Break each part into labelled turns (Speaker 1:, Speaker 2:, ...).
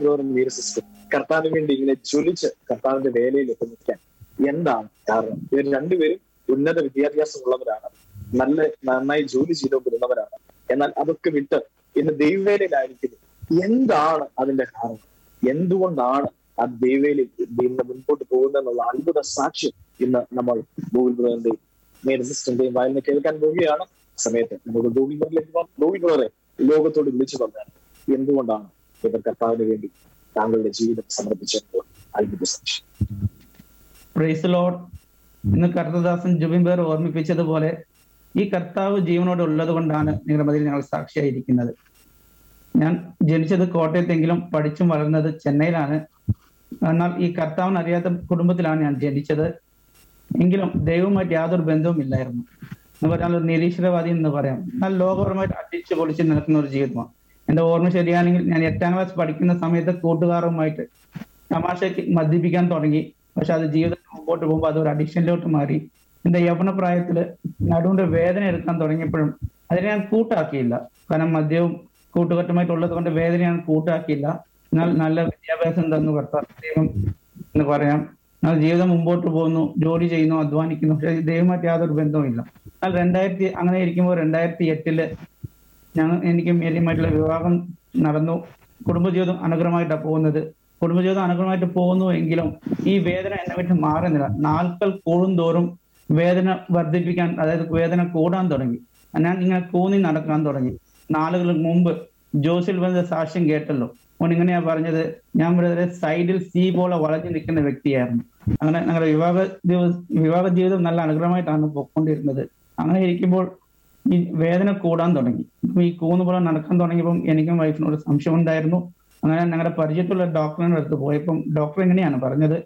Speaker 1: ബ്രോറും Meera sister കർത്താവിന് വേണ്ടി ഇങ്ങനെ ജ്വലിച്ച് കർത്താവിന്റെ വേലയിൽ എത്തി നിൽക്കാൻ എന്താണ് കാരണം ഇവർ രണ്ടുപേരും ഉന്നത വിദ്യാഭ്യാസം ഉള്ളവരാണ് നല്ല നന്നായി ജോലി ചെയ്തുകൊണ്ടിരുന്നവരാണ് എന്നാൽ അതൊക്കെ വിട്ട് ഇന്ന് ദൈവവേലയിലായിരിക്കുന്നു എന്താണ് അതിന്റെ കാരണം എന്തുകൊണ്ടാണ് ആ ദൈവവേലയിൽ ഇന്ന് മുൻപോട്ട് പോകുന്നതെന്നുള്ള അത്ഭുത സാക്ഷ്യം ഇന്ന് നമ്മൾ ഗൂഗിൾ ബ്രദറിന്റെയും മീര സിസ്റ്ററിന്റെയും വായന കേൾക്കാൻ പോവുകയാണ് സമയത്ത് നമുക്ക് ഗൂഗിൾ ബ്രദറിലേക്ക് പോകാം ഗൂഗിൾ ബ്രദറെ ലോകത്തോട് വിളിച്ചു പറഞ്ഞാൽ എന്തുകൊണ്ടാണ് ഇവർ കർത്താവിന് വേണ്ടി താങ്കളുടെ ജീവിതം സമർപ്പിച്ചത് അത്ഭുത സാക്ഷ്യം
Speaker 2: പ്രൈസ് ലോഡ് ഇന്ന് കർത്തദാസൻ ജുബിൻ പേർ ഓർമ്മിപ്പിച്ചതുപോലെ ഈ കർത്താവ് ജീവനോട് ഉള്ളത് കൊണ്ടാണ് നിങ്ങളുടെ മതിൽ ഞങ്ങൾ സാക്ഷിയായിരിക്കുന്നത് ഞാൻ ജനിച്ചത് കോട്ടയത്തെങ്കിലും പഠിച്ചും വളർന്നത് ചെന്നൈയിലാണ് എന്നാൽ ഈ കർത്താവിന് അറിയാത്ത കുടുംബത്തിലാണ് ഞാൻ ജനിച്ചത് എങ്കിലും ദൈവവുമായിട്ട് യാതൊരു ബന്ധവും ഇല്ലായിരുന്നു എന്ന് പറഞ്ഞാൽ ഒരു നിരീശ്വരവാദി എന്ന് പറയാം എന്നാൽ ലോകപരമായിട്ട് അടിച്ചു പൊളിച്ച് നിൽക്കുന്ന ഒരു ജീവിതമാണ് എന്റെ ഓർമ്മ ശരിയാണെങ്കിൽ ഞാൻ എട്ടാം ക്ലാസ് പഠിക്കുന്ന സമയത്ത് കൂട്ടുകാരുമായിട്ട് തമാശയ്ക്ക് മദ്യപിക്കാൻ തുടങ്ങി പക്ഷെ അത് ജീവിതത്തിൽ മുമ്പോട്ട് പോകുമ്പോൾ അത് ഒരു അഡിക്ഷനിലോട്ട് മാറി എന്റെ യൗവന പ്രായത്തില് നടുവിന്റെ വേദന എടുക്കാൻ തുടങ്ങിയപ്പോഴും അതിനെ ഞാൻ കൂട്ടാക്കിയില്ല കാരണം മദ്യവും കൂട്ടുകെട്ടുമായിട്ടുള്ളത് കൊണ്ട് വേദന ഞാൻ കൂട്ടാക്കിയില്ല എന്നാൽ നല്ല വിദ്യാഭ്യാസം തന്നു കർത്താവ് ദൈവം എന്ന് പറയാം എന്നാൽ ജീവിതം മുമ്പോട്ട് പോകുന്നു ജോലി ചെയ്യുന്നു അധ്വാനിക്കുന്നു പക്ഷെ ദൈവമായിട്ട് യാതൊരു ബന്ധവുമില്ല എന്നാൽ രണ്ടായിരത്തി അങ്ങനെ ഇരിക്കുമ്പോൾ രണ്ടായിരത്തി എട്ടില് ഞങ്ങൾ എനിക്ക് മേരിയുമായിട്ടുള്ള വിവാഹം നടന്നു കുടുംബജീവിതം അനുഗ്രഹമായിട്ടാണ് പോകുന്നത് കുടുംബജീവിതം അനുഗ്രഹമായിട്ട് പോകുന്നു എങ്കിലും ഈ വേദന എന്നെ വിട്ട് മാറുന്നില്ല നാൾക്കൾ കൂടുന്തോറും വേദന വർദ്ധിപ്പിക്കാൻ അതായത് വേദന കൂടാൻ തുടങ്ങി ഞാൻ ഇങ്ങനെ കൂന്നി നടക്കാൻ തുടങ്ങി നാളുകൾക്ക് മുമ്പ് ജോസിൽ വന്ന സാക്ഷ്യം കേട്ടല്ലോ ഓൻ ഇങ്ങനെയാ പറഞ്ഞത് ഞാൻ വളരെ സൈഡിൽ സീ പോലെ വളഞ്ഞു നിൽക്കുന്ന വ്യക്തിയായിരുന്നു അങ്ങനെ ഞങ്ങളുടെ വിവാഹ ദിവസം വിവാഹ ജീവിതം നല്ല അനുഗ്രഹമായിട്ടാണ് പോയിക്കൊണ്ടിരുന്നത് അങ്ങനെ ഇരിക്കുമ്പോൾ ഈ വേദന കൂടാൻ തുടങ്ങി ഇപ്പൊ ഈ കൂന്ന് പോലെ നടക്കാൻ തുടങ്ങിയപ്പം എനിക്കും വൈഫിനോട് സംശയം ഉണ്ടായിരുന്നു അങ്ങനെ ഞങ്ങളുടെ പരിചയത്തുള്ള ഡോക്ടറിന്റെ അടുത്ത് പോയപ്പം ഡോക്ടർ എങ്ങനെയാണ് പറഞ്ഞത്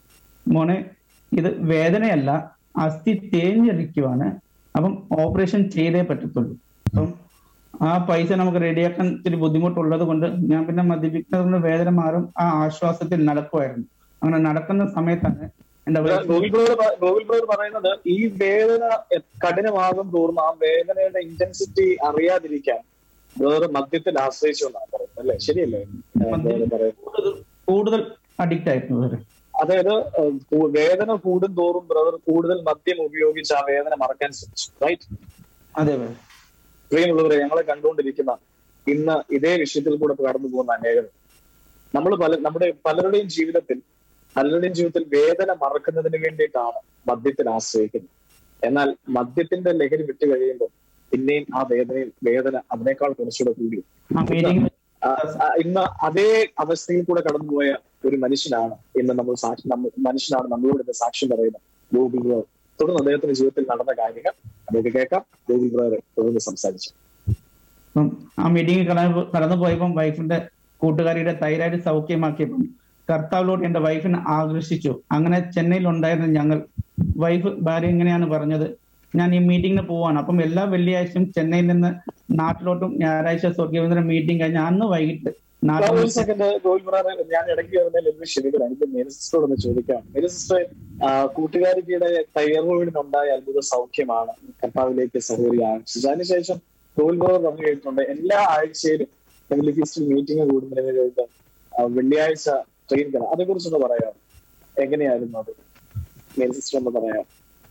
Speaker 2: മോനെ ഇത് വേദനയല്ല അസ്ഥി തേഞ്ഞിരിക്കുവാണ് അപ്പം ഓപ്പറേഷൻ ചെയ്തേ പറ്റത്തുള്ളൂ അപ്പം ആ പൈസ നമുക്ക് റെഡിയാക്കാൻ ഇത്തിരി ബുദ്ധിമുട്ടുള്ളത് കൊണ്ട് ഞാൻ പിന്നെ മദ്യപിക്കുന്നത് കൊണ്ട് വേദന മാറും ആ ആശ്വാസത്തിൽ നടക്കുമായിരുന്നു അങ്ങനെ നടക്കുന്ന സമയത്താണ് എന്റെ wife
Speaker 1: ഗോകുൽ ബ്രദർ പ- ഗോകുൽ ബ്രദർ പറയുന്നത് ഈ വേദന എ- കഠിനമാകും തോറും ആ വേദനയുടെ ഇന്റൻസിറ്റി അറിയാതിരിക്കാൻ ബ്രദർ മദ്യത്തിൽ ആശ്രയിച്ചു എന്നാണ് പറയുന്നത് അല്ലെ ശരിയല്ലേ ഏഹ് brother പറയുന്നത്.
Speaker 2: കൂടുതൽ കൂടുതൽ അഡിക്റ്റ് ആയിരുന്നു ഇവര്
Speaker 1: അതായത് ഏഹ് കൂ- വേദന കൂടും തോറും ബ്രദർ കൂടുതൽ മദ്യം ഉപയോഗിച്ച് ആ വേദന മറക്കാൻ ശ്രമിച്ചു റൈറ്റ്
Speaker 2: അതെ അതെ
Speaker 1: പ്രിയമുള്ളവരെ ഞങ്ങളെ കണ്ടുകൊണ്ടിരിക്കുന്ന ഇന്ന് ഇതേ വിഷയത്തിൽ കൂടെ കടന്നു പോകുന്ന അനേകം നമ്മൾ പല നമ്മുടെ പലരുടെയും ജീവിതത്തിൽ പലരുടെയും ജീവിതത്തിൽ വേദന മറക്കുന്നതിന് വേണ്ടിയിട്ടാണ് മദ്യത്തിൽ ആശ്രയിക്കുന്നത് എന്നാൽ മദ്യത്തിന്റെ ലഹരി വിട്ടു കഴിയുമ്പോൾ പിന്നെയും ആ വേദനയിൽ വേദന അതിനേക്കാൾ കുറച്ചുകൂടെ കൂടി
Speaker 2: ആ മീറ്റിംഗ്
Speaker 1: ആ, ആ, ഇന്ന് അതേ അവസ്ഥയിൽ കൂടെ കടന്നുപോയ ഒരു മനുഷ്യനാണ് ഇന്ന് നമ്മൾ സാക്ഷി നമ്മ മനുഷ്യനാണ് നമ്മളോട് ഇന്ന് സാക്ഷ്യം പറയുന്നത് ഗോകുൽ ബ്രദർ തുടർന്ന് അദ്ദേഹത്തിന്റെ ജീവിതത്തിൽ നടന്ന കാര്യങ്ങൾ നമുക്ക് കേൾക്കാം ഗോകുൽ ബ്രദർ തുടർന്ന് സംസാരിച്ചു
Speaker 2: അപ്പം ആ മീറ്റിംഗ് കടന്നു കടന്നു പോയപ്പം വൈഫിന്റെ കൂട്ടുകാരിയുടെ തൈരായിട്ട് സൗഖ്യമാക്കിയപ്പം കർത്താവിലോട്ട് എന്റെ വൈഫിനെ ആകർഷിച്ചു അങ്ങനെ ചെന്നൈയിൽ ഉണ്ടായിരുന്ന ഞങ്ങൾ വൈഫ് ഭാര്യ ഇങ്ങനെയാണ് പറഞ്ഞത് ഞാൻ ഈ മീറ്റിങ്ങിന് പോവാണ് അപ്പം എല്ലാ വെള്ളിയാഴ്ചയും ചെന്നൈയിൽ നിന്ന് നാട്ടിലോട്ടും ഞായറാഴ്ച സ്വർഗീയവന്ദന മീറ്റിംഗ് കഴിഞ്ഞ് അന്ന് വൈകിട്ട് നാട്ടിൽ
Speaker 1: ഒരു സെക്കൻഡ് ഗോകുൽ ബ്രദർ ഞാൻ ഇടയ്ക്ക് വരുന്നതിൽ എന്ന് ക്ഷമിക്കണം എനിക്ക് മേരി സിസ്റ്ററോട് ഒന്ന് ചോദിക്കാം മേരി സിസ്റ്റർ കൂട്ടുകാരിയുടെ തയ്യാറോടിനുണ്ടായ അത്ഭുത സൗഖ്യമാണ് കർത്താവിലേക്ക് സഹോദരി ആകർഷിച്ചത് അതിനുശേഷം ഗോകുൽ ബ്രദർ പറഞ്ഞു കേട്ടിട്ടുണ്ട് എല്ലാ ആഴ്ചയിലും ഫെമിലി ഫീസ്റ്റ് മീറ്റിംഗ് കൂടുന്നതിന് വേണ്ടി ആ, വെള്ളിയാഴ്ച ട്രെയിൻ കയറാം അതേ കുറിച്ചൊന്ന് പറയാം എങ്ങനെയായിരുന്നു അത് മേരി സിസ്റ്റർ ഒന്ന് പറയാം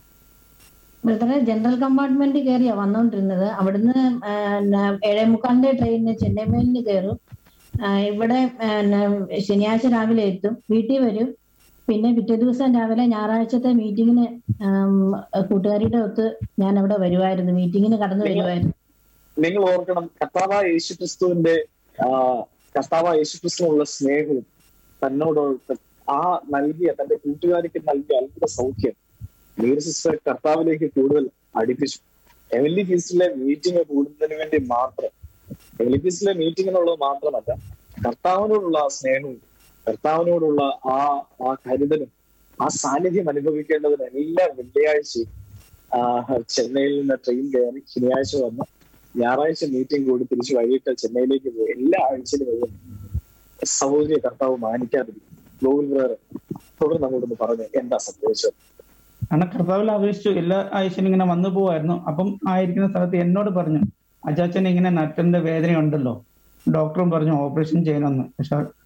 Speaker 3: ബ്രദറെ ജനറൽ കമ്പാർട്ട്മെന്റ് കയറിയാ വന്നോണ്ടിരുന്നത് അവിടുന്ന് ആ, ന- ഏഴേ മുക്കാലിന്റെ ട്രെയിനിന് ചെന്നൈ മെയിലിന് കയറും ആ, ഇവിടെ ആ, ന- ശനിയാഴ്ച രാവിലെ എത്തും വീട്ടിൽ വരും പിന്നെ പിറ്റേ ദിവസം രാവിലെ ഞായറാഴ്ചത്തെ മീറ്റിങ്ങിന് ആം, കൂട്ടുകാരിയുടെ ഒത്ത് ഞാൻ അവിടെ വരുമായിരുന്നു മീറ്റിങ്ങിന് കടന്നു വരുമായിരുന്നു
Speaker 1: നിങ്ങൾ ഓർക്കണം കർത്താവായ യേശുക്രിസ്തുവിന്റെ ആ കർത്താവായ യേശുക്രിസ്തുവിനുള്ള സ്നേഹവും തന്നോട് ആ നൽകിയ തന്റെ കൂട്ടുകാരിക്ക് നൽകിയ അത്ഭുത സൗഖ്യം മീർ സിസ്റ്റർ കർത്താവിലേക്ക് കൂടുതൽ അടുപ്പിച്ചു എവൻലി ഫീസ്റ്റിലെ മീറ്റിംഗ് കൂടുന്നതിന് വേണ്ടി മാത്രം എവൻലി ഫീസ്റ്റിലെ മീറ്റിംഗ് എന്നുള്ളത് മാത്രമല്ല കർത്താവിനോടുള്ള ആ സ്നേഹവും കർത്താവിനോടുള്ള ആ ആ കരുതലും ആ സാന്നിധ്യം അനുഭവിക്കേണ്ടതിന് എല്ലാ വെള്ളിയാഴ്ചയും ആ, ചെന്നൈയിൽ നിന്ന് ട്രെയിൻ കയറി ശനിയാഴ്ച വന്ന് ഞായറാഴ്ച മീറ്റിംഗ് കൂടി തിരിച്ച് വൈകിട്ട് ചെന്നൈയിലേക്ക് പോയി എല്ലാ ആഴ്ചയിലും വരുന്നു സഹോദരിയെ കർത്താവ് മാനിക്കാതിരിക്കും ഗോകുൽ ബ്രദർ തുടർന്ന് അങ്ങോട്ടൊന്ന് പറഞ്ഞു എന്താ സംഭവിച്ചത്
Speaker 2: കാരണം കർത്താവിൽ ആവേശിച്ചു എല്ലാ ആഴ്ചയും ഇങ്ങനെ വന്നു പോവായിരുന്നു അപ്പം ആയിരിക്കുന്ന സ്ഥലത്ത് എന്നോട് പറഞ്ഞു അച്ചാച്ചൻ ഇങ്ങനെ നട്ടന്റെ വേദന ഉണ്ടല്ലോ ഡോക്ടറും പറഞ്ഞു ഓപ്പറേഷൻ ചെയ്യണമെന്ന് പക്ഷെ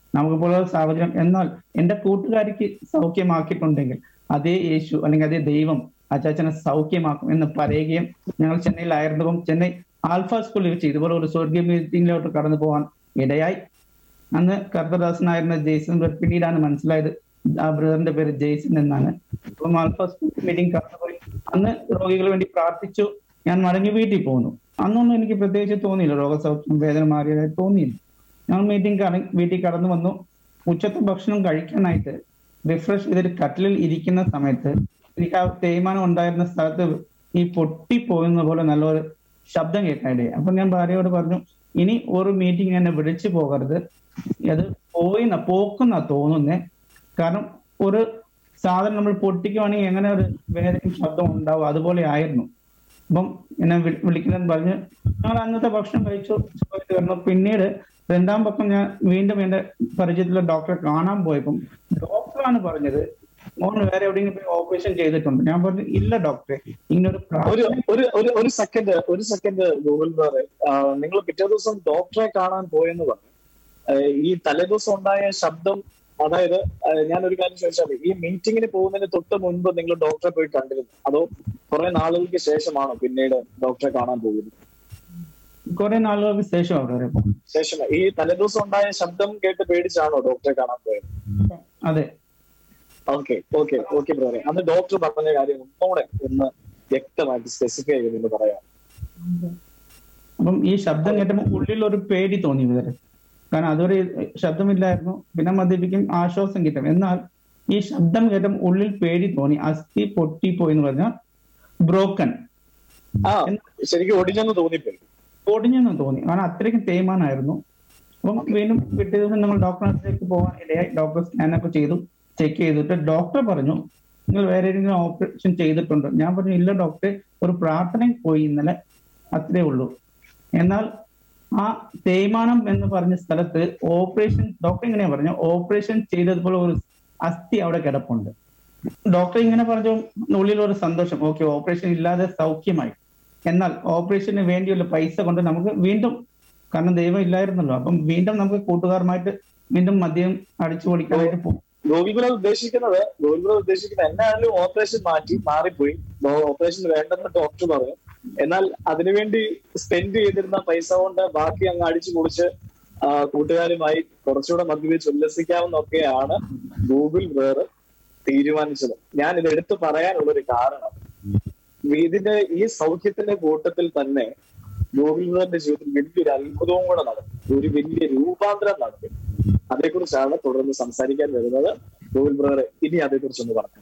Speaker 2: നമുക്കിപ്പോൾ സാഹചര്യം എന്നാൽ എന്റെ കൂട്ടുകാരിക്ക് സൗഖ്യമാക്കിയിട്ടുണ്ടെങ്കിൽ അതേ യേശു അല്ലെങ്കിൽ അതേ ദൈവം അച്ചാച്ചനെ സൗഖ്യമാക്കും എന്ന് പറയുകയും ഞങ്ങൾ ചെന്നൈയിലായിരുന്നപ്പം ചെന്നൈ ആൽഫ സ്കൂളിൽ വെച്ച് ഇതുപോലെ ഒരു സ്വർഗീയ മീറ്റിംഗിലോട്ട് കടന്നു പോകാൻ ഇടയായി അന്ന് കർത്തദാസനായിരുന്ന ജെയ്സൺ പിന്നീടാണ് മനസ്സിലായത് ആ ബ്രദറിന്റെ പേര് ജെയ്സൺ എന്നാണ് അപ്പം ആൽഫ സ്കൂൾ മീറ്റിംഗ് കടന്നുപോയി അന്ന് രോഗികൾ വേണ്ടി പ്രാർത്ഥിച്ചു ഞാൻ മടങ്ങി വീട്ടിൽ പോന്നു അന്നൊന്നും എനിക്ക് പ്രത്യേകിച്ച് തോന്നിയില്ല രോഗസൗഖ്യം വേദന മാറിയതായി തോന്നിയില്ല ഞങ്ങൾ മീറ്റിംഗ് കട വീട്ടിൽ കടന്നു വന്നു ഉച്ചത്തെ ഭക്ഷണം കഴിക്കാനായിട്ട് റിഫ്രഷ് ചെയ്തിട്ട് കട്ടിലിൽ ഇരിക്കുന്ന സമയത്ത് എനിക്ക് ആ തേയ്മാനം ഉണ്ടായിരുന്ന സ്ഥലത്ത് ഈ പൊട്ടിപ്പോകുന്ന പോലെ നല്ലൊരു ശബ്ദം കേൾക്കാനിടയായി അപ്പൊ ഞാൻ ഭാര്യയോട് പറഞ്ഞു ഇനി ഒരു മീറ്റിംഗ് എന്നെ വിളിച്ചു പോകരുത് അത് പോയിന്ന പോക്കുന്ന തോന്നുന്നേ കാരണം ഒരു സാധനം നമ്മൾ പൊട്ടിക്കുവാണെങ്കിൽ എങ്ങനെ ഒരു വേദനയും ശബ്ദം ഉണ്ടാവും അതുപോലെ ആയിരുന്നു അപ്പം എന്നെ വി- വിളിക്കണമെന്ന് പറഞ്ഞ് ഞങ്ങൾ അന്നത്തെ ഭക്ഷണം കഴിച്ചു സുഖമായിട്ട് വന്നു പിന്നീട് രണ്ടാം പക്കം ഞാൻ വീണ്ടും എന്റെ പരിചയത്തിലുള്ള ഡോക്ടറെ കാണാൻ പോയപ്പം ഡോക്ടറാണ് പറഞ്ഞത് മോൻ വേറെ എവിടെയെങ്കിലും പോയി ഓപ്പറേഷൻ ചെയ്തിട്ടുണ്ട് ഞാൻ പറഞ്ഞു ഇല്ല ഡോക്ടറെ ഇങ്ങനെ ഒരു
Speaker 1: ഒരു
Speaker 2: പ്രാർത്ഥന
Speaker 1: ഒരു ഒരു ഒരു സെക്കൻഡ് ഒരു സെക്കൻഡ് ഗൂഗിൾ വേറെ നിങ്ങൾ പിറ്റേ ദിവസം ഡോക്ടറെ കാണാൻ പോയെന്ന് പറഞ്ഞു ആ, ഈ തലേദിവസം ഉണ്ടായ ശബ്ദം അതായത് ആ, ഞാൻ ഒരു കാര്യം ചോദിച്ചാൽ ഈ മീറ്റിങ്ങിന് പോകുന്നതിന് തൊട്ട് മുൻപ് നിങ്ങൾ ഡോക്ടറെ പോയി കണ്ടിരുന്നു അതോ കുറെ നാളുകൾക്ക് ശേഷമാണോ പിന്നീട് ഡോക്ടറെ കാണാൻ പോകുന്നത്
Speaker 2: കുറെ നാളുകൾക്ക് ശേഷം അവിടെ വരെ പോകും
Speaker 1: ശേഷം ഈ തലേദിവസം ഉണ്ടായ ശബ്ദം കേട്ട് പേടിച്ചാണോ ഡോക്ടറെ കാണാൻ പോയത്
Speaker 2: അതെ
Speaker 1: ഓക്കെ ഓക്കെ ഓക്കെ ബ്രദറെ അന്ന് ഡോക്ടർ പറഞ്ഞ കാര്യം ഒന്നുകൂടെ ഒന്ന് വ്യക്തമായിട്ട് സ്പെസിഫൈ ചെയ്തെന്ന് പറയാം
Speaker 2: അപ്പം ഈ ശബ്ദം കേട്ടപ്പോൾ ഉള്ളിൽ ഒരു പേടി തോന്നി ഇവരെ കാരണം അതൊരു ശബ്ദമില്ലായിരുന്നു പിന്നെ മദ്യപിക്കും ആശ്വാസം കിട്ടും എന്നാൽ ഈ ശബ്ദം കേട്ടപ്പോൾ ഉള്ളിൽ പേടി തോന്നി അസ്ഥി പൊട്ടിപ്പോയി എന്ന് പറഞ്ഞാൽ ബ്രോക്കൺ
Speaker 1: ആ ശരിക്കും ഒടിഞ്ഞെന്ന് തോന്നിപ്പോയി
Speaker 2: ഒടിഞ്ഞെന്ന് തോന്നി കാരണം അത്രയ്ക്കും തേയ്മാനായിരുന്നു അപ്പം വീണ്ടും പിറ്റേ ദിവസം നമ്മൾ ഡോക്ടറെ അടുത്തേക്ക് പോകാൻ ഇടയായി ഡോക്ടർ സ്കാനൊക്കെ ചെയ്തു ചെക്ക് ചെയ്തിട്ട് ഡോക്ടർ പറഞ്ഞു നിങ്ങൾ വേറെ ഏതെങ്കിലും ഓപ്പറേഷൻ ചെയ്തിട്ടുണ്ടോ ഞാൻ പറഞ്ഞു ഇല്ല ഡോക്ടറെ ഒരു പ്രാർത്ഥനയിൽ പോയി ഇന്നലെ അത്രേ ഉള്ളൂ എന്നാൽ ആ തേയ്മാനം എന്ന് പറഞ്ഞ സ്ഥലത്ത് ഓപ്പറേഷൻ ഡോക്ടർ ഇങ്ങനെയാ പറഞ്ഞു ഓപ്പറേഷൻ ചെയ്തതുപോലെ ഒരു അസ്ഥി അവിടെ കിടപ്പുണ്ട് ഡോക്ടർ ഇങ്ങനെ പറഞ്ഞു ഉള്ളിൽ ഒരു സന്തോഷം ഓക്കെ ഓപ്പറേഷൻ ഇല്ലാതെ സൗഖ്യമായി എന്നാൽ ഓപ്പറേഷന് വേണ്ടിയുള്ള പൈസ കൊണ്ട് നമുക്ക് വീണ്ടും കാരണം ദൈവം ഇല്ലായിരുന്നല്ലോ അപ്പം വീണ്ടും നമുക്ക് കൂട്ടുകാരുമായിട്ട് വീണ്ടും മദ്യം അടിച്ചു പൊളിക്കാനായിട്ട് പോകും
Speaker 1: ഗോകുൽപുരം ഉദ്ദേശിക്കുന്നത് ഗോകുൽപുരം ഉദ്ദേശിക്കുന്നത് എന്നാലും ഓപ്പറേഷൻ മാറ്റി മാറിപ്പോയി ഓപ്പറേഷൻ വേണ്ടെന്ന് ഡോക്ടർ പറഞ്ഞു എന്നാൽ അതിനുവേണ്ടി സ്പെൻഡ് ചെയ്തിരുന്ന പൈസ കൊണ്ട് ബാക്കി അങ്ങ് അടിച്ചു പൊളിച്ച് ആ, കൂട്ടുകാരുമായി കുറച്ചുകൂടെ മദ്യപിച്ച് ഉല്ലസിക്കാമെന്നൊക്കെയാണ് ഗൂഗിൾ വേറെ തീരുമാനിച്ചത് ഞാൻ ഇത് എടുത്തു പറയാനുള്ള ഒരു കാരണം ഇതിന്റെ ഈ സൗഖ്യത്തിന്റെ കൂട്ടത്തിൽ തന്നെ ഗൂഗിൾ വേറിന്റെ ജീവിതത്തിൽ വലിയൊരു അത്ഭുതവും കൂടെ നടന്നു ഒരു വലിയ രൂപാന്തരം നടത്തി അതേക്കുറിച്ചാണ് തുടർന്ന് സംസാരിക്കാൻ വരുന്നത് ഗൂഗിൾ ബ്രദറെ ഇനി അതേക്കുറിച്ചൊന്ന് പറഞ്ഞു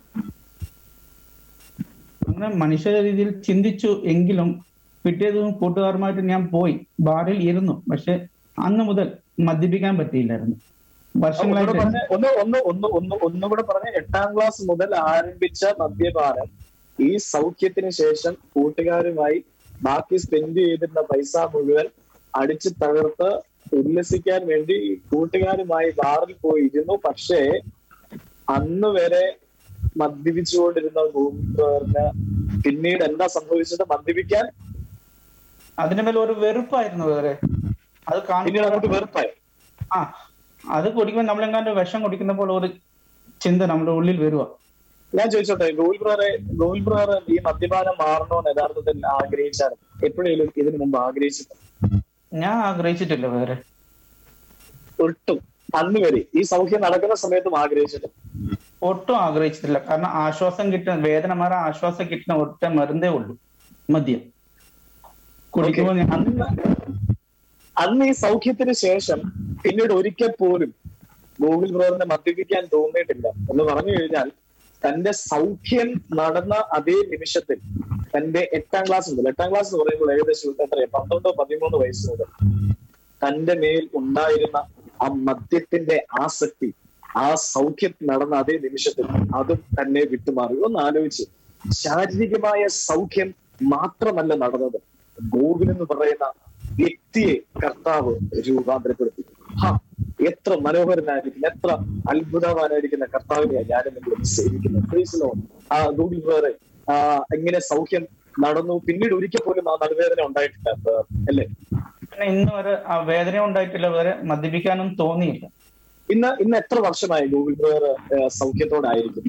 Speaker 2: അങ്ങനെ മനുഷ്യ രീതിയിൽ ചിന്തിച്ചു എങ്കിലും പിറ്റേ ദിവസം കൂട്ടുകാരുമായിട്ട് ഞാൻ പോയി ബാറിൽ ഇരുന്നു പക്ഷെ അന്ന് മുതൽ മദ്യപിക്കാൻ പറ്റിയില്ലായിരുന്നു
Speaker 1: ഒന്നുകൂടെ
Speaker 2: വർഷങ്ങളായിട്ട്
Speaker 1: പറഞ്ഞ് ഒന്ന് ഒന്ന് ഒന്ന് ഒന്ന് ഒന്നുകൂടെ പറഞ്ഞ എട്ടാം ക്ലാസ് മുതൽ ആരംഭിച്ച മദ്യപാനം ഈ സൗഖ്യത്തിന് ശേഷം കൂട്ടുകാരുമായി ബാക്കി സ്പെൻഡ് ചെയ്തിരുന്ന പൈസ മുഴുവൻ അടിച്ചു തകർത്ത് ഉല്ലസിക്കാൻ വേണ്ടി കൂട്ടുകാരുമായി ബാറിൽ പോയി ഇരുന്നു പക്ഷേ അന്ന് വരെ മദ്യപിച്ചുകൊണ്ടിരുന്ന ഗൂഗിളിന് പിന്നീട് എന്താ സംഭവിച്ചത് മദ്യപിക്കാൻ
Speaker 2: അതിന് മേലെ ഒരു വെറുപ്പായിരുന്നു വേറെ അത്
Speaker 1: പിന്നീട് അങ്ങോട്ട്
Speaker 2: കാണുമ്പോൾ
Speaker 1: വെറുപ്പായി
Speaker 2: ആ അത് കുടിക്കുമ്പോൾ നമ്മളെങ്ങാണ്ട് വിഷം കുടിക്കുന്ന പോലെ ഒരു ചിന്ത നമ്മുടെ ഉള്ളിൽ വരുക
Speaker 1: ഞാൻ ചോദിച്ചോട്ടെ ഗോകുൽ ബ്രദറെ ഗോകുൽ ബ്രദർ ഈ മദ്യപാനം മാറണമെന്ന് യഥാർത്ഥത്തിൽ ആഗ്രഹിച്ചായിരുന്നു എപ്പോഴേലും ഇതിനു മുമ്പ് ആഗ്രഹിച്ചിട്ടുണ്ട്
Speaker 2: ഞാൻ ആഗ്രഹിച്ചിട്ടില്ല വേറെ
Speaker 1: ഒട്ടും അന്ന് വരെ ഈ സൗഖ്യം നടക്കുന്ന സമയത്തും ആഗ്രഹിച്ചിട്ടുണ്ട്
Speaker 2: ഒട്ടും ആഗ്രഹിച്ചിട്ടില്ല കാരണം ആശ്വാസം കിട്ടുന്ന വേദന മാറാൻ ആശ്വാസം കിട്ടുന്ന ഒറ്റ മരുന്നേ ഉള്ളൂ മദ്യം കുടിക്കുമ്പോൾ ഞാൻ
Speaker 1: അന്ന് അന്ന് ഈ സൗഖ്യത്തിന് ശേഷം പിന്നീട് ഒരിക്കൽ പോലും ഗൂഗിൾ ബ്രദറിനെ മദ്യപിക്കാൻ തോന്നിയിട്ടില്ല എന്ന് പറഞ്ഞു കഴിഞ്ഞാൽ തന്റെ സൗഖ്യം നടന്ന അതേ നിമിഷത്തിൽ തന്റെ എട്ടാം ക്ലാസ് മുതൽ എട്ടാം ക്ലാസ് എന്ന് പറയുമ്പോൾ ഏകദേശം എത്രയാ പന്ത്രണ്ടോ പതിമൂന്ന് വയസ്സ് മുതൽ തന്റെ മേൽ ഉണ്ടായിരുന്ന ആ മദ്യത്തിന്റെ ആസക്തി ആ സൗഖ്യം നടന്ന അതേ നിമിഷത്തിൽ അതും തന്നെ വിട്ടുമാറി ഒന്ന് ആലോചിച്ച് ശാരീരികമായ സൗഖ്യം മാത്രമല്ല നടന്നത് ഗോകുൽ എന്ന് പറയുന്ന വ്യക്തിയെ കർത്താവ് രൂപാന്തരപ്പെടുത്തി ഹാ എത്ര മനോഹരനായിരിക്കും എത്ര അത്ഭുതവാനായിരിക്കുന്ന കർത്താവിനെയാണ് ഞാനും നിങ്ങൾ സേവിക്കുന്നത് Praise the Lord. ആ ഗൂഗിൾ വേറെ ആ എങ്ങനെ സൗഖ്യം നടന്നു പിന്നീട് ഒരിക്കൽ പോലും ആ നടുവേദന ഉണ്ടായിട്ടില്ല ആ, അല്ലേ
Speaker 2: പിന്നെ ഇന്ന് വരെ ആ വേദന ഉണ്ടായിട്ടില്ല വേറെ മദ്യപിക്കാനും തോന്നിയില്ല
Speaker 1: ഇന്ന് ഇന്ന് എത്ര വർഷമായി ഗൂഗിൾ ബ്രദർ സൗഖ്യത്തോടായിരിക്കും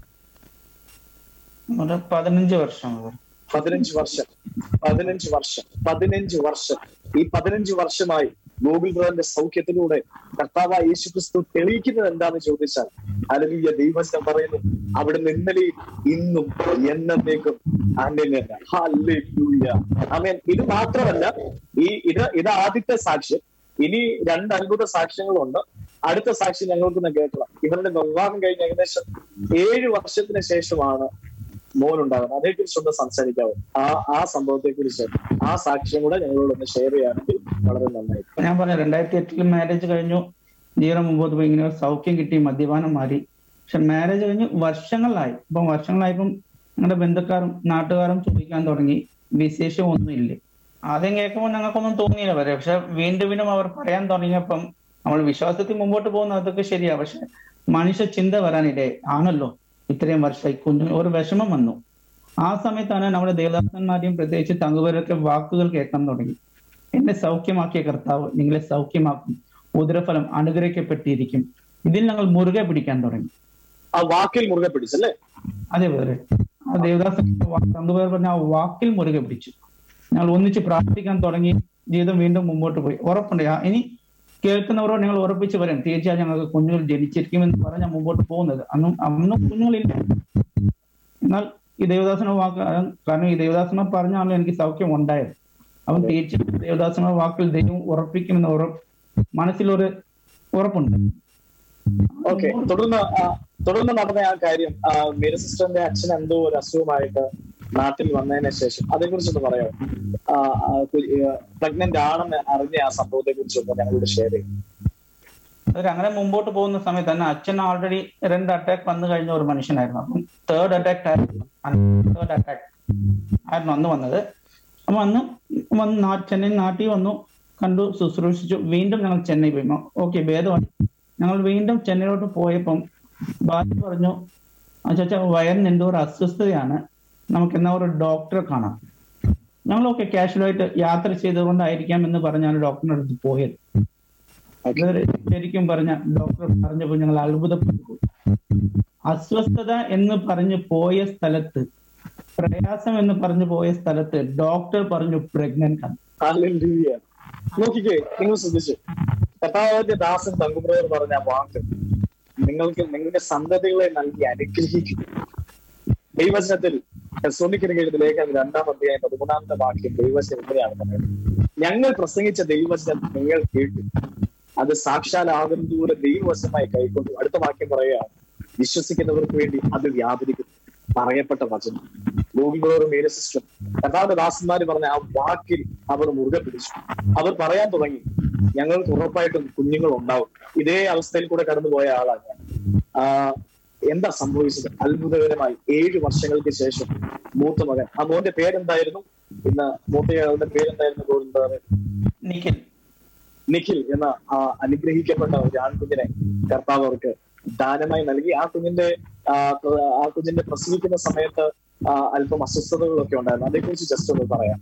Speaker 2: ഒരു പതിനഞ്ച് വർഷം
Speaker 1: പതിനഞ്ച് വർഷം പതിനഞ്ച് വർഷം പതിനഞ്ച് വർഷം ഈ പതിനഞ്ച് വർഷമായി ഗൂഗിൾ ബ്രദറിന്റെ സൗഖ്യത്തിലൂടെ കർത്താവ് യേശു ക്രിസ്തു തെളിയിക്കുന്നത് എന്താന്ന് ചോദിച്ചാൽ അല്ലെങ്കിൽ ദൈവം പറയുന്നു അവിടുന്ന് ഇന്നലെയും ഇന്നും എന്നേക്കും ആമേൻ ഇത് മാത്രമല്ല ഈ ഇത് ഇത് ആദ്യത്തെ സാക്ഷ്യം ഇനി രണ്ട് അത്ഭുത സാക്ഷ്യങ്ങളുണ്ട് അടുത്ത സാക്ഷി ഞങ്ങൾക്ക് കേൾക്കണം ഇവരുടെ വിവാഹം കഴിഞ്ഞ് ഏകദേശം ഏഴ് വർഷത്തിന് ശേഷമാണ് മോനുണ്ടാകുന്നത് അതേക്കുറിച്ചൊന്ന് സംസാരിക്കാവോ ആ ആ സംഭവത്തെ കുറിച്ച് ആ സാക്ഷ്യം കൂടെ ഞങ്ങളോടൊന്ന് ഷെയർ ചെയ്യുകയാണെങ്കിൽ വളരെ നന്നായി
Speaker 2: ഞാൻ പറഞ്ഞു രണ്ടായിരത്തി എട്ടിൽ മാരേജ് കഴിഞ്ഞു ജീവിതം മുമ്പോട്ട് പോയി ഇങ്ങനെ ഒരു സൗഖ്യം കിട്ടി മദ്യപാനം മാറി പക്ഷെ മാരേജ് കഴിഞ്ഞ് വർഷങ്ങളായി ഇപ്പം വർഷങ്ങളായപ്പം ഞങ്ങളുടെ ബന്ധുക്കാരും നാട്ടുകാരും ചോദിക്കാൻ തുടങ്ങി വിശേഷം ഒന്നുമില്ലേ ആദ്യം കേൾക്കുമ്പോൾ ഞങ്ങൾക്കൊന്നും തോന്നിയില്ല വരെ പക്ഷെ വീണ്ടും വീണ്ടും അവർ പറയാൻ തുടങ്ങിയപ്പം നമ്മൾ വിശ്വാസത്തിൽ മുമ്പോട്ട് പോകുന്ന അതൊക്കെ ശരിയാ പക്ഷെ മനുഷ്യ ചിന്ത വരാനിടേ ആണല്ലോ ഇത്രയും വർഷമായി കുഞ്ഞു ഒരു വിഷമം വന്നു ആ സമയത്താണ് നമ്മുടെ ദേവദാസന്മാരെയും പ്രത്യേകിച്ച് തങ്കുവരൊക്കെ വാക്കുകൾ കേൾക്കാൻ തുടങ്ങി എന്നെ സൗഖ്യമാക്കിയ കർത്താവ് നിങ്ങളെ സൗഖ്യമാക്കും ഉദരഫലം അനുഗ്രഹിക്കപ്പെട്ടിരിക്കും ഇതിൽ ഞങ്ങൾ മുറുകെ പിടിക്കാൻ തുടങ്ങി
Speaker 1: ആ വാക്കിൽ മുറുകെ പിടിച്ചല്ലേ
Speaker 2: അതെ വേറെ ആ ദേവദാസൻ തങ്കുവേർ പറഞ്ഞ ആ വാക്കിൽ മുറുകെ പിടിച്ചു ഞങ്ങൾ ഒന്നിച്ച് പ്രാർത്ഥിക്കാൻ തുടങ്ങി ജീവിതം വീണ്ടും മുമ്പോട്ട് പോയി ഉറപ്പുണ്ട് ആ ഇനി കേൾക്കുന്നവരോട് ഞങ്ങൾ ഉറപ്പിച്ച് വരും തീർച്ചയായും ഞങ്ങൾക്ക് കുഞ്ഞുങ്ങൾ ജനിച്ചിരിക്കുമെന്ന് പറഞ്ഞാൽ മുമ്പോട്ട് പോകുന്നത് അന്നും അന്നും കുഞ്ഞുങ്ങളില്ല എന്നാൽ ഈ ദേവദാസന വാക്ക് കാരണം ഈ ദേവദാസന പറഞ്ഞാണല്ലോ എനിക്ക് സൗഖ്യം ഉണ്ടായത് അവൻ തീർച്ചയായും ദേവദാസന വാക്കിൽ ദൈവം ഉറപ്പിക്കുമെന്ന് ഉറപ്പ് മനസ്സിലൊരു ഉറപ്പുണ്ട്
Speaker 1: ഓക്കെ തുടർന്ന് ആ, തുടർന്ന് നടന്ന ആ കാര്യം ആ, മേരി സിസ്റ്ററിന്റെ അച്ഛൻ എന്തോ ഒരു അസുഖമായിട്ട് നാട്ടിൽ വന്നതിന് ശേഷം അതേക്കുറിച്ചൊന്ന് പറയാമോ പ്രഗ്നന്റ് ആണെന്ന് അറിഞ്ഞ ആ സംഭവത്തെ കുറിച്ചൊന്ന് ഞങ്ങളോട് ഷെയർ ചെയ്യും
Speaker 2: അവർ അങ്ങനെ മുമ്പോട്ട് പോകുന്ന സമയത്ത് തന്നെ അച്ഛൻ ഓൾറെഡി രണ്ട് അറ്റാക്ക് വന്നു കഴിഞ്ഞ ഒരു മനുഷ്യനായിരുന്നു അപ്പം തേർഡ് അറ്റാക്ക് ആയിരുന്നു തേർഡ് അറ്റാക്ക് ആയിരുന്നു അന്ന് വന്നത് അപ്പൊ അന്ന് വന്ന് നാ- ചെന്നൈ നാട്ടിൽ വന്നു കണ്ടു ശുശ്രൂഷിച്ചു വീണ്ടും ഞങ്ങൾ ചെന്നൈ പോയി ഓക്കെ ഭേദമായി ഞങ്ങൾ വീണ്ടും ചെന്നൈയിലോട്ട് പോയപ്പം ഭാര്യ പറഞ്ഞു അച്ഛാ വയറിന് എന്തോ ഒരു അസ്വസ്ഥതയാണ് നമുക്ക് എന്നാ ഒരു ഡോക്ടറെ കാണാം ഞങ്ങളൊക്കെ കാഷ്വലായിട്ട് യാത്ര ചെയ്തുകൊണ്ടായിരിക്കാം എന്ന് പറഞ്ഞാണ് ഡോക്ടറിന്റെ അടുത്ത് പോയത് അത് ശരിക്കും പറഞ്ഞ ഡോക്ടർ പറഞ്ഞപ്പോൾ ഞങ്ങൾ അത്ഭുതപ്പെട്ടു അസ്വസ്ഥത എന്ന് പറഞ്ഞു പോയ സ്ഥലത്ത് പ്രയാസം എന്ന് പറഞ്ഞു പോയ സ്ഥലത്ത് ഡോക്ടർ പറഞ്ഞു പ്രഗ്നന്റ് ആണ്
Speaker 1: ഹല്ലേലൂയ. നോക്കിക്കേ നിങ്ങൾ ശ്രദ്ധിച്ചു കർത്താവിന്റെ ദാസൻ തങ്കുപ്രവർ പറഞ്ഞ ആ വാക്ക് നിങ്ങൾക്ക് നിങ്ങളുടെ സന്തതികളെ നൽകി അനുഗ്രഹിക്കും ദൈവചനത്തിൽ സോമിക്കിന് എഴുതിയ ലേഖനം രണ്ടാം അധ്യായം പതിമൂന്നാമത്തെ വാക്യം ദൈവചനം ഇങ്ങനെയാണ് പറയുന്നത് ഞങ്ങൾ പ്രസംഗിച്ച ദൈവചനം നിങ്ങൾ കേട്ടു അത് സാക്ഷാലാകും ദൂരെ ദൈവവശമായി കൈക്കൊണ്ടു അടുത്ത വാക്യം പറയുകയാണ് വിശ്വസിക്കുന്നവർക്ക് വേണ്ടി അത് വ്യാപരിക്കും പറയപ്പെട്ട വചനം ഗോകുലോറും മേര സിസ്റ്റർ കർത്താവിന്റെ ദാസന്മാര് പറഞ്ഞ ആ വാക്കിൽ അവർ മുറുകെ പിടിച്ചു അവർ പറയാൻ തുടങ്ങി ഞങ്ങൾക്ക് ഉറപ്പായിട്ടും കുഞ്ഞുങ്ങൾ ഉണ്ടാവും ഇതേ അവസ്ഥയിൽ കൂടെ കടന്നുപോയ ആളാണ് ഞാൻ ആ എന്താ സംഭവിച്ചത് അത്ഭുതകരമായി ഏഴ് വർഷങ്ങൾക്ക് ശേഷം മൂത്ത മകൻ ആ മോന്റെ പേരെന്തായിരുന്നു ഇന്ന് മൂത്തയാളുടെ പേരെന്തായിരുന്നു ഗോവിന്ദ
Speaker 2: നിഖിൽ
Speaker 1: നിഖിൽ എന്ന ആ അനുഗ്രഹിക്കപ്പെട്ട ഒരു ആൺകുഞ്ഞിനെ കർത്താവ് അവർക്ക് ദാനമായി നൽകി ആ കുഞ്ഞിന്റെ ആ പ്ര- ആ കുഞ്ഞിന്റെ പ്രസവിക്കുന്ന സമയത്ത് ആ, അല്പം അസ്വസ്ഥതകളൊക്കെ ഉണ്ടായിരുന്നു അതേക്കുറിച്ച് ജസ്റ്റ് ഒന്ന് പറയാം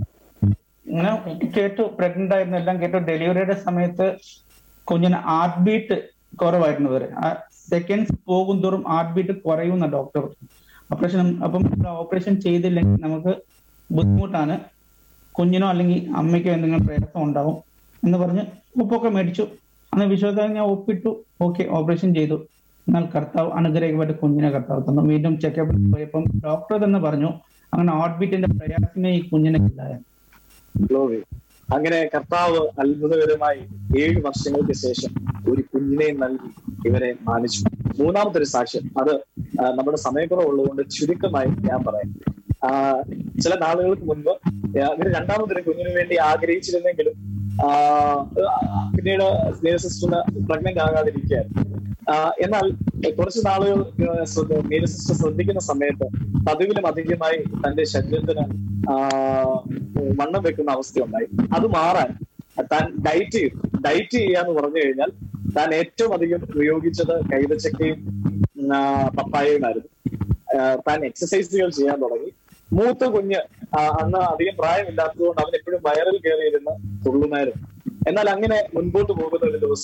Speaker 2: ഇങ്ങനെ കേട്ടു പ്രഗ്നന്റ് ആയിരുന്നു എല്ലാം കേട്ടു ഡെലിവറിയുടെ സമയത്ത് കുഞ്ഞിന് ഹാർട്ട് ബീറ്റ് കുറവായിരുന്നു വരെ ആ സെക്കൻഡ്സ് പോകും തോറും ഹാർട്ട് ബീറ്റ് കുറയുന്ന ഡോക്ടർ ഓപ്പറേഷൻ അപ്പം ഓപ്പറേഷൻ ചെയ്തില്ലെങ്കിൽ നമുക്ക് ബുദ്ധിമുട്ടാണ് കുഞ്ഞിനോ അല്ലെങ്കിൽ അമ്മയ്ക്കോ എന്തെങ്കിലും പ്രയാസം ഉണ്ടാവും എന്ന് പറഞ്ഞ് ഒപ്പൊക്കെ മേടിച്ചു അന്ന് വിശ്വാസം ഞാൻ ഒപ്പിട്ടു ഓക്കെ ഓപ്പറേഷൻ ചെയ്തു എന്നാൽ കർത്താവ് അനുഗ്രഹിക്കപ്പെട്ട് കുഞ്ഞിനെ കർത്താവ് തന്നു വീണ്ടും ചെക്കപ്പ് പോയപ്പം ഡോക്ടർ തന്നെ പറഞ്ഞു അങ്ങനെ ഹാർട്ട് ബീറ്റിന്റെ പ്രയാസമേ ഈ കുഞ്ഞിനെ ഇല്ലായിരുന്നു
Speaker 1: ഗ്ലോറി അങ്ങനെ കർത്താവ് അത്ഭുതകരമായി ഏഴ് വർഷങ്ങൾക്ക് ശേഷം ഒരു കുഞ്ഞിനെ നൽകി ഇവരെ മാനിച്ചു മൂന്നാമത്തെ ഒരു സാക്ഷ്യം അത് ആ, നമ്മുടെ സമയക്കുറവുള്ളതുകൊണ്ട് ചുരുക്കമായി ഞാൻ പറയാം ആ, ചില നാളുകൾക്ക് മുൻപ് ആ, ഇവര് രണ്ടാമതൊരു കുഞ്ഞിന് വേണ്ടി ആഗ്രഹിച്ചിരുന്നെങ്കിലും ആ, പിന്നീട് സിസ്റ്ററിന് പ്രഗ്നന്റ് ആകാതിരിക്കുകയായിരുന്നു ആ, എന്നാൽ കുറച്ച് നാളുകൾ മീര സിസ്റ്റർ ശ്രദ്ധിക്കുന്ന സമയത്ത് പതിവിലും അധികമായി തന്റെ ശരീരത്തിന് ആ, വണ്ണം വെക്കുന്ന അവസ്ഥയുണ്ടായി അത് മാറാൻ താൻ ഡയറ്റ് ചെയ്തു ഡയറ്റ് ചെയ്യാന്ന് പറഞ്ഞു കഴിഞ്ഞാൽ താൻ ഏറ്റവും അധികം ഉപയോഗിച്ചത് കൈതച്ചക്കയും ഉം, ആ, പപ്പായയുമായിരുന്നു ആ, താൻ എക്സസൈസുകൾ ചെയ്യാൻ തുടങ്ങി മൂത്ത കുഞ്ഞ് ആ, അന്ന് അധികം പ്രായമില്ലാത്തതുകൊണ്ട് അവൻ എപ്പോഴും വയറിൽ കയറിയിരുന്ന് തുള്ളുമായിരുന്നു എന്നാൽ അങ്ങനെ മുൻപോട്ട് പോകുന്ന ഒരു ദിവസം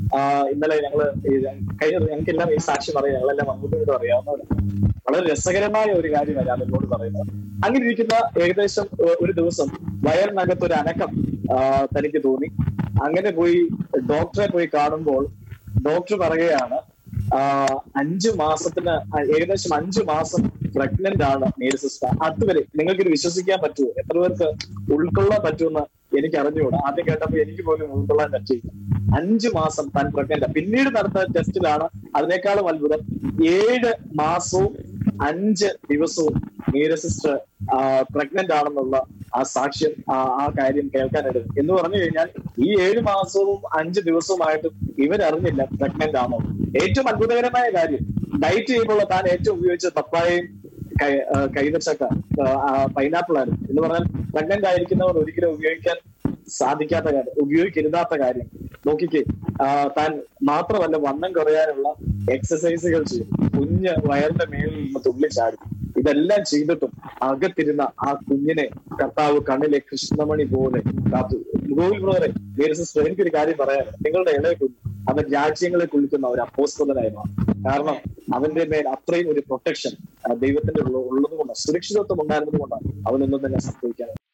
Speaker 1: ആ, ഇന്നലെ ഞങ്ങള് ഈ കഴിഞ്ഞ ഞങ്ങൾക്കെല്ലാം ഈ സാക്ഷി പറയാം ഞങ്ങളെല്ലാം അങ്ങോട്ടും അറിയാവുന്നവരാണ് വളരെ രസകരമായ ഒരു കാര്യമാണ് ഞാൻ എന്നോട് പറയുന്നത് അങ്ങനെ ഇരിക്കുന്ന ഏകദേശം ഒ- ഒരു ദിവസം വയറിനകത്ത് ഒരു അനക്കം ആ, തനിക്ക് തോന്നി അങ്ങനെ പോയി ഡോക്ടറെ പോയി കാണുമ്പോൾ ഡോക്ടർ പറയുകയാണ് ആ, അഞ്ചു മാസത്തിന് ആ, ഏകദേശം അഞ്ചു മാസം പ്രഗ്നന്റ് ആണ് മേരി സിസ്റ്റർ അതുവരെ നിങ്ങൾക്ക് ഇത് വിശ്വസിക്കാൻ പറ്റുമോ എത്ര പേർക്ക് ഉൾക്കൊള്ളാൻ പറ്റുമെന്ന് എനിക്ക് അറിഞ്ഞുകൂടാ ആദ്യം കേട്ടപ്പോൾ എനിക്ക് പോലും ഉൾക്കൊള്ളാൻ പറ്റിയില്ല അഞ്ചു മാസം താൻ പ്രഗ്നന്റ് പിന്നീട് നടന്ന ടെസ്റ്റിലാണ് അതിനേക്കാളും അത്ഭുതം ഏഴ് മാസവും അഞ്ച് ദിവസവും മീര സിസ്റ്റർ പ്രഗ്നന്റ് ആണെന്നുള്ള ആ സാക്ഷ്യം ആ ആ കാര്യം കേൾക്കാനിടയിൽ എന്ന് പറഞ്ഞു കഴിഞ്ഞാൽ ഈ ഏഴ് മാസവും അഞ്ച് ദിവസവുമായിട്ടും ഇവരറിഞ്ഞില്ല പ്രഗ്നന്റ് ആണോ ഏറ്റവും അത്ഭുതകരമായ കാര്യം ഡയറ്റ് ചെയ്യുമ്പോൾ താൻ ഏറ്റവും ഉപയോഗിച്ച പപ്പായയും കൈ- ആ, കൈതച്ചക്ക പൈനാപ്പിൾ ആയിരുന്നു എന്ന് പറഞ്ഞാൽ പ്രഗ്നന്റ് ആയിരിക്കുന്നവർ ഒരിക്കലും ഉപയോഗിക്കാൻ സാധിക്കാത്ത കാര്യം ഉപയോഗിക്കരുതാത്ത കാര്യം നോക്കിക്കേ ആ, താൻ മാത്രമല്ല വണ്ണം കുറയാനുള്ള എക്സസൈസുകൾ ചെയ്യും കുഞ്ഞ് വയറിന്റെ മേളിൽ നിന്ന് തുള്ളി ചാടി ഇതെല്ലാം ചെയ്തിട്ടും അകത്തിരുന്ന ആ കുഞ്ഞിനെ കർത്താവ് കണ്ണിലെ കൃഷ്ണമണി പോലെ കാത്തു ഗോവിൽ ബ്രദറെ മേരി സിസ്റ്റർ എനിക്കൊരു കാര്യം പറയാനുണ്ട് നിങ്ങളുടെ ഇളയ കുഞ്ഞ് അവൻ രാജ്യങ്ങളെ കുളിക്കുന്ന ഒരു അപ്പോസ്തലനായി മാറും കാരണം അവന്റെ മേൽ അത്രയും ഒരു പ്രൊട്ടക്ഷൻ ദൈവത്തിന്റെ ഉള്ള- ഉള്ളതുകൊണ്ടാണ് സുരക്ഷിതത്വം ഉണ്ടായിരുന്നത് കൊണ്ടാണ് അവനൊന്നും തന്നെ സംഭവിക്കാൻ